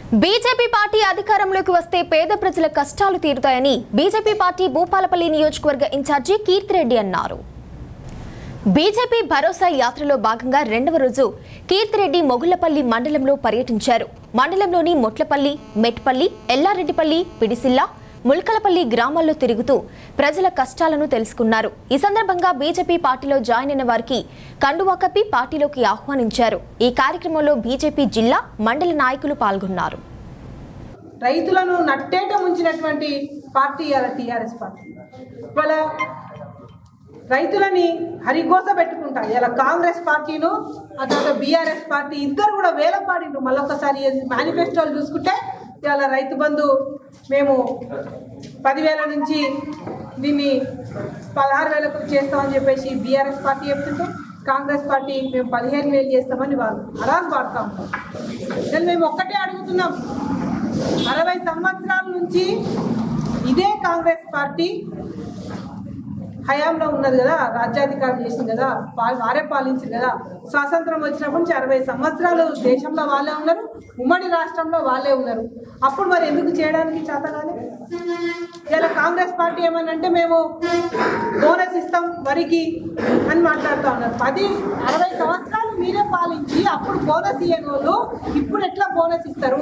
BJP party అధికారంలోకి వస్తే పేద ప్రజల కష్టాలు తీరుతాయని బీజేపీ పార్టీ భూపాలపల్లి నియోజకవర్గ ఇన్ఛార్జి కీర్తిరెడ్డి అన్నారు బీజేపీ భరోసా యాత్రలో భాగంగా రెండవ రోజు కీర్తిరెడ్డి మొగుళ్లపల్లి మండలంలో పర్యటించారు మండలంలోని మొట్లపల్లి మెట్పల్లి ఎల్లారెడ్డిపల్లి పిడిసిల్ల ముల్కలపల్లి గ్రామాల్లో తిరుగుతూ ప్రజల కష్టాలను తెలుసుకున్నారు ఈ సందర్భంగా బీజేపీ పార్టీలో జాయిన్ అయిన వారికి కండువా కప్పి పార్టీలోకి ఆహ్వానించారు ఈ కార్యక్రమంలో బీజేపీ జిల్లా మండల నాయకులు పాల్గొన్నారు రైతులను నట్టేట ముంచినటువంటి పార్టీ ఇవాళ టీఆర్ఎస్ పార్టీ ఇవాళ రైతులని హరిగోస పెట్టుకుంటా ఇలా కాంగ్రెస్ పార్టీను ఆ తర్వాత బీఆర్ఎస్ పార్టీ ఇద్దరు కూడా వేలం పాడిండ్రు మళ్ళొకసారి మేనిఫెస్టోలు చూసుకుంటే ఇవాళ రైతు బంధు మేము పదివేల నుంచి దీన్ని పదహారు వేలకు చేస్తామని చెప్పేసి బీఆర్ఎస్ పార్టీ చెప్తుంటే కాంగ్రెస్ పార్టీ మేము పదిహేను వేలు చేస్తామని వాళ్ళు అరాజ్ పాడుతూ ఉంటాం నేను మేము ఒక్కటే అడుగుతున్నాం అరవై సంవత్సరాల నుంచి ఇదే కాంగ్రెస్ పార్టీ హయాంలో ఉన్నది కదా రాజ్యాధికారం చేసింది కదా వా- వారే పాలించింది కదా స్వాతంత్రం వచ్చినప్పటి నుంచి అరవై సంవత్సరాలు దేశంలో వాళ్ళే ఉన్నారు ఉమ్మడి రాష్ట్రంలో వాళ్ళే ఉన్నారు అప్పుడు మరి ఎందుకు చేయడానికి చేత కాలే ఇలా కాంగ్రెస్ పార్టీ ఏమనంటే మేము బోనస్ ఇస్తాం వరికి అని మాట్లాడుతూ ఉన్నారు పది అరవై సంవత్సరాలు మీరే పాలించి అప్పుడు బోనస్ ఇయ్యని వాళ్ళు ఇప్పుడు ఎట్లా బోనస్ ఇస్తారు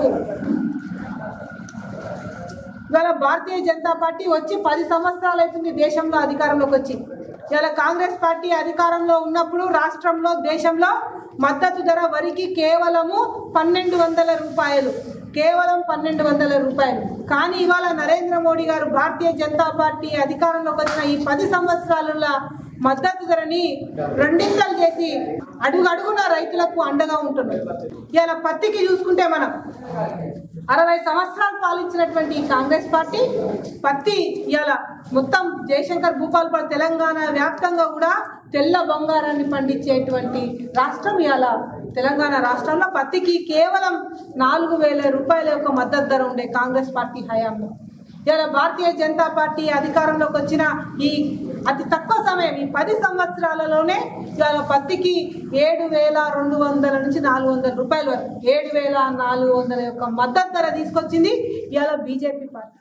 ఇవాళ భారతీయ జనతా పార్టీ వచ్చి పది సంవత్సరాలు అవుతుంది దేశంలో అధికారంలోకి వచ్చి ఇవాళ కాంగ్రెస్ పార్టీ అధికారంలో ఉన్నప్పుడు రాష్ట్రంలో దేశంలో మద్దతు ధర వరికి కేవలము పన్నెండు వందల రూపాయలు కేవలం పన్నెండు వందల రూపాయలు కానీ ఇవాళ నరేంద్ర మోడీ గారు భారతీయ జనతా పార్టీ అధికారంలోకి వచ్చిన ఈ పది సంవత్సరాల మద్దతు ధరని రెండింతలు చేసి అడుగు అడుగున రైతులకు అండగా ఉంటున్నారు ఇవాళ పత్తికి చూసుకుంటే మనం అరవై సంవత్సరాలు పాలించినటువంటి ఈ కాంగ్రెస్ పార్టీ పత్తి ఇవాళ మొత్తం జయశంకర్ భూపాల్పల్లి తెలంగాణ వ్యాప్తంగా కూడా తెల్ల బంగారాన్ని పండించేటువంటి రాష్ట్రం ఇవాళ తెలంగాణ రాష్ట్రంలో పత్తికి కేవలం నాలుగు వేల రూపాయల యొక్క మద్దతు ధర ఉండే కాంగ్రెస్ పార్టీ హయాంలో ఇలా భారతీయ జనతా పార్టీ అధికారంలోకి వచ్చిన ఈ అతి తక్కువ సమయం ఈ పది సంవత్సరాలలోనే ఇవాళ పత్తికి ఏడు వేల రెండు వందల నుంచి నాలుగు వందల రూపాయల వరకు ఏడు వేల నాలుగు వందల యొక్క మద్దతు ధర తీసుకొచ్చింది ఇవాళ బీజేపీ పార్టీ